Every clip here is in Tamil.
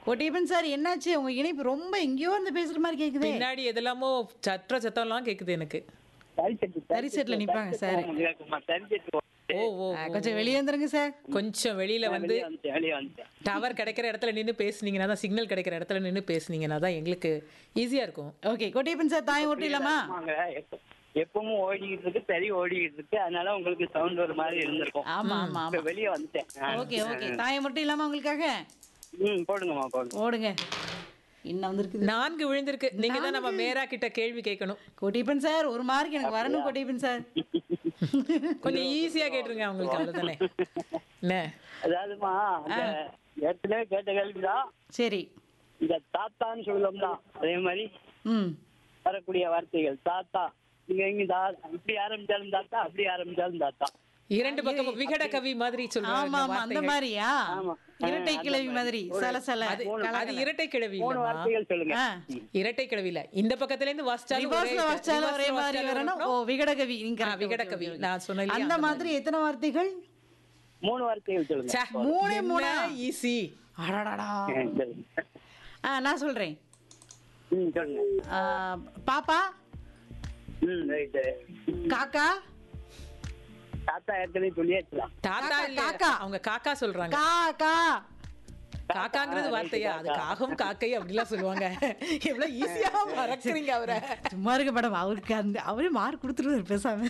ஒட்டியப்பன் சார் என்னாச்சு உங்க இணைப்பு ரொம்ப எங்கேயோ இருந்து பேசுற மாதிரி கேக்குதே பின்னாடி எதெல்லாமோ சற்ற சத்தம்லாம் கேக்குது எனக்கு தறி செட்ல நிப்பாங்க சார் ஓ ஓ ஆ, கொஞ்சம் வெளியே வந்துருங்க சார் கொஞ்சம் வெளியில வந்து வெளியே வந்துட்டேன் டவர் கிடைக்கிற இடத்துல நின்று பேசுனீங்கன்னா தான் சிக்னல் கிடைக்கிற இடத்துல நின்று பேசுனீங்கன்னா தான் எங்களுக்கு ஈஸியா இருக்கும் ஓகே கொட்டியப்பன் சார் தாயம் ஒட்டிடலாமா ஆமாங்க எப்ப- எப்பவும் ஓடிக்கிட்டு இருக்கு சரி ஓடிக்கிட்டு இருக்கு அதனால உங்களுக்கு சவுண்ட் ஒரு மாதிரி இருந்திருக்கும் ஆமா ஆமா இப்ப ஆமா வெளியே வந்துட்டேன் ஆ. ஓகே ஓகே தாயம் மட்டும் இல்லாம உங்களுக்காக ம் போடுங்கம்மா போடுங்க ஓடுங்க இன்னும் வந்திருக்குது நான்கு விழுந்திருக்கு நீங்க தான் நம்ம மேரா கிட்ட கேள்வி கேட்கணும் கொட்டியப்பன் சார் ஒரு மார்க் எனக்கு வரணும் கொட்டியப்பன் சார் கொஞ்சம் ஈஸியா கேட்டுருங்க அவங்களுக்கு அவ்வளவுதானே என்ன அதாவதுமா அந்த ஏற்கனவே கேட்ட கேள்விதான் சரி இந்த தாத்தான்னு சொல்லுவோம்னா அதே மாதிரி ம் வரக்கூடிய வார்த்தைகள் தாத்தா நீங்க எங்க தா இப்படி ஆரம்பிச்சாலும் தாத்தா அப்படி ஆரம்பிச்சாலும் தாத்தா இரண்டு பக்கம் விகட கவி மாதிரி ஆமா சொல்றாங்க ஆமா அந்த மாதிரியா ஆமா. இரட்டை கிழவி மாதிரி சல சல அது அது இரட்டை கிழவி மூணு இல்லம்மா வார்த்தைகள் சொல்லுங்க ஆ இரட்டை கிழவி இல்ல இந்த பக்கத்துல இருந்து வாசிச்சாலும் ஒரே ரிவர்ஸ்ல வாசிச்சாலும் ஒரே reverse ல மாதிரி வாசிச்சாலும் வரணும் ஓ வரணும். விகடகவி நீங்க ஆ, correct. விகடகவி நான் சொன்னேன் இல்லையா, அந்த மாதிரி எத்தனை வார்த்தைகள் மூணு வார்த்தைகள் சொல்லுங்க ச்சே, மூணே என்ன மூணா? ஈஸி அடடடா ஆ, சரி. ஆ நான் சொல்றேன் ம் சொல்லுங்க ஆ, பாப்பா ம் ரைட்டு காக்கா தாத்தா ஏற்கனவே சொல்லியாச்சுலாம் தாத்தா காக்கா, இல்ல காக்கா. அவங்க காக்கா சொல்றாங்க காக்கா காக்காங்கிறது வார்த்தையா அது காகம் காக்கை அப்படிலாம் சொல்லுவாங்க எவ்வளவு ஈஸியா மறக்குறீங்க அவரை சும்மா இருக்க மேடம் அவருக்கு அந்த அவரே மார்க் கொடுத்துருவாரு பேசாம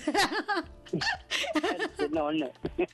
என்ன ஒண்ணு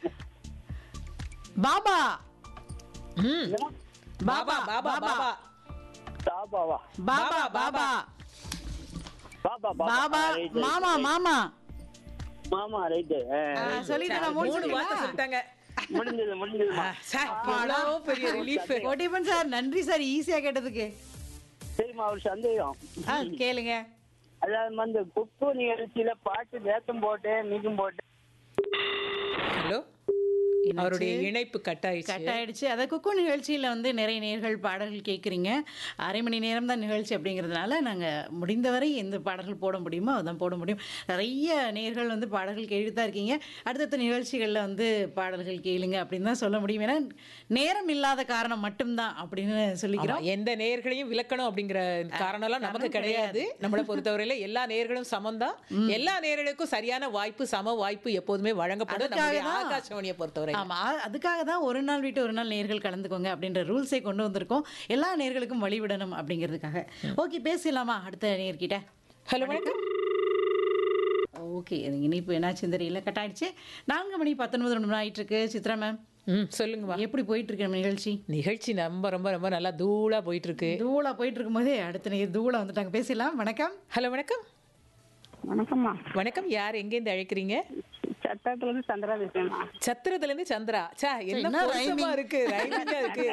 பாபா ம். பாபா பாபா பாபா தாபாவா பாபா பாபா பாபா பாபா right, right, மாமா right. மாமா மாமா ரைட்டு ஆ, சொல்லிட்டேனா மூணு முடிச்சிட்டீங்களா? வார்த்தை சொல்லிட்டாங்க முடிஞ்சது முடிஞ்சதுமா ச்சே, எவ்வளவு பெரிய ரிலீஃப் கோட்டியப்பன் சார் நன்றி சார் ஈஸியா கேட்டதுக்கு சரிம்மா ஒரு சந்தேகம் ஆ, கேளுங்க அதாவது வந்து குக்கு நிகழ்ச்சியில பாட்டு வேத்தம் போட்டு மிகும் போட்டு ஹலோ அவருடைய இணைப்பு கட் ஆயிடுச்சு கட் ஆயிடுச்சு அதை குக்கு நிகழ்ச்சியில் வந்து நிறைய நேர்கள் பாடல்கள் கேட்குறீங்க அரை மணி நேரம் தான் நிகழ்ச்சி அப்படிங்கிறதுனால நாங்கள் முடிந்தவரை எந்த பாடல்கள் போட முடியுமோ அதான் போட முடியும் நிறைய நேர்கள் வந்து பாடல்கள் கேட்டு தான் இருக்கீங்க அடுத்தடுத்த நிகழ்ச்சிகளில் வந்து பாடல்கள் கேளுங்க அப்படின்னு தான் சொல்ல முடியும் ஏன்னா நேரம் இல்லாத காரணம் மட்டும்தான் அப்படின்னு ஆமா, சொல்லிக்கிறோம் எந்த நேர்களையும் விலக்கணும் அப்படிங்கிற காரணம்லாம் நமக்கு கிடையாது நம்மளை பொறுத்தவரையில எல்லா நேர்களும் சமம்தான் எல்லா நேர்களுக்கும் சரியான வாய்ப்பு சம வாய்ப்பு எப்போதுமே வழங்கப்படும் நம்முடைய அதுக்காக தான். ஆகாசவாணியை பொறுத்தவரை ஆமா அ- அதுக்காக தான் ஒரு நாள் விட்டு ஒரு நாள் நேர்கள் கலந்துக்கோங்க அப்படின்ற ரூல்ஸை கொண்டு வந்திருக்கோம் எல்லா நேர்களுக்கும் வழிவிடணும் அப்படிங்கிறதுக்காக ஓகே பேசலாமா அடுத்த நேர்கிட்ட ஹலோ வணக்கம் ஓகே அது இனிப்பு என்னாச்சுன்னு தெரியல கட் ஆயிடுச்சு நான்கு மணி பத்தொன்பது நிமிடம் ஆயிட்டு இருக்கு சித்ரா மேம் ம் சொல்லுங்கம்மா எப்படி போயிட்டு இருக்கு நம்ம நிகழ்ச்சி நிகழ்ச்சி ரொம்ப ரொம்ப ரொம்ப நல்லா தூளா போயிட்டு இருக்கு தூளா போயிட்டு இருக்கும்போதே அடுத்த நேர் தூளா வந்துட்டாங்க பேசலாம் வணக்கம் ஹலோ வணக்கம் வணக்கம்மா வணக்கம் யார் எங்கேருந்து அழைக்கிறீங்க சட்டத்துல இருந்து சந்திரா பேசுறேம்மா சத்திரத்துல இருந்து சந்திரா சே என்ன என்ன பொருத்தமா rhyming? இருக்கு ரைமிங்கா இருக்கு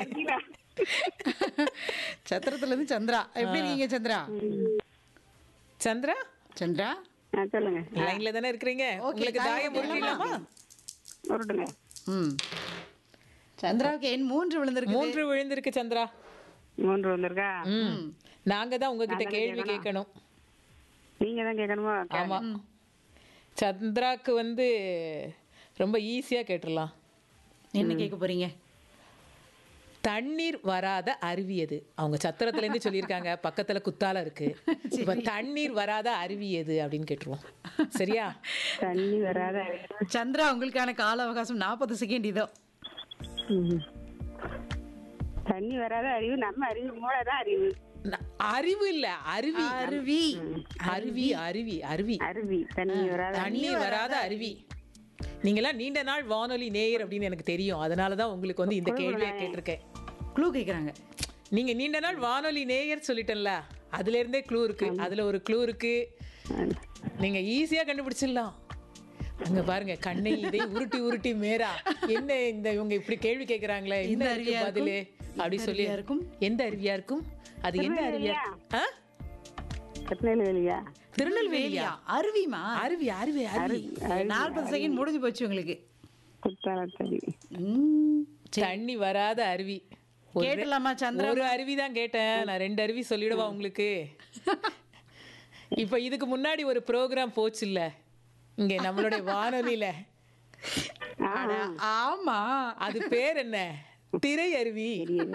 சத்திரத்துல இருந்து சந்திரா எப்படி நீங்க சந்திரா சந்திரா சந்திரா ஆ, சொல்லுங்க லைன்ல தானே இருக்கிறீங்க உங்களுக்கு தாயம் முடிக்கலாமா உருட்டுங்க ம் சந்திராவுக்கு எண் மூன்று விழுந்திருக்கு மூன்று விழுந்திருக்கு சந்திரா மூன்று வந்திருக்கா ம் நாங்க தான் உங்ககிட்ட கேள்வி கேட்கணும் நீங்க தான் கேட்கணுமா ஆமா சந்திராக்கு வந்து ரொம்ப ஈஸியா கேட்டுடலாம் என்ன கேட்க போறீங்க தண்ணீர் வராத அருவி எது அவங்க சத்திரத்துல இருந்து சொல்லியிருக்காங்க பக்கத்துல குத்தால இருக்கு இப்ப தண்ணீர் வராத அருவி எது அப்படின்னு கேட்டுருவோம் சரியா தண்ணி வராத சந்திரா உங்களுக்கான கால அவகாசம் நாற்பது செகண்ட் இதோ ம். தண்ணி வராத அறிவு நம்ம அறிவு மூளை தான் அறிவு ந- அறிவு இல்ல அருவி அருவி அருவி அருவி அருவி அருவி தண்ணி வராத தண்ணீர் வராத அருவி நீங்கெல்லாம் நீண்ட நாள் வானொலி நேயர் அப்படின்னு எனக்கு தெரியும் அதனால தான் உங்களுக்கு வந்து இந்த கேள்வியை கேட்டிருக்கேன் க்ளூ கேட்குறாங்க நீங்க நீண்ட நாள் வானொலி நேயர் சொல்லிட்டேன்ல அதுல இருந்தே க்ளூ இருக்கு அதுல ஒரு க்ளூ இருக்கு நீங்க ஈஸியா கண்டுபிடிச்சிடலாம் அங்க பாருங்க கண்ணை இதை உருட்டி உருட்டி மேரா என்ன இந்த இவங்க இப்படி கேள்வி கேக்குறாங்களே இந்த என்ன இருக்கு அருவியா பதிலு இருக்கும்? அப்படி எந்த சொல்லி அருவியா இருக்கும்? எந்த அருவியா இருக்கும் அது எந்த அருவியா ஆ? திருநெல்வேலியா திருநெல்வேலியா அருவிமா அருவி அருவி அருவி நாற்பது செகண்ட் முடிஞ்சு போச்சு உங்களுக்கு குத்தாலத்தறி ம், சரி. தண்ணி வராத அருவி ஒரு- கேட்டலாமா சந்திரா ஒரு அருவி தான் கேட்டேன் நான் ரெண்டு அருவி சொல்லிடவா உங்களுக்கு இப்ப இதுக்கு முன்னாடி ஒரு ப்ரோக்ராம் போச்சு இல்ல இங்க நம்மளுடைய வானொலியில ஆமா அது பேர் என்ன திரை அருவி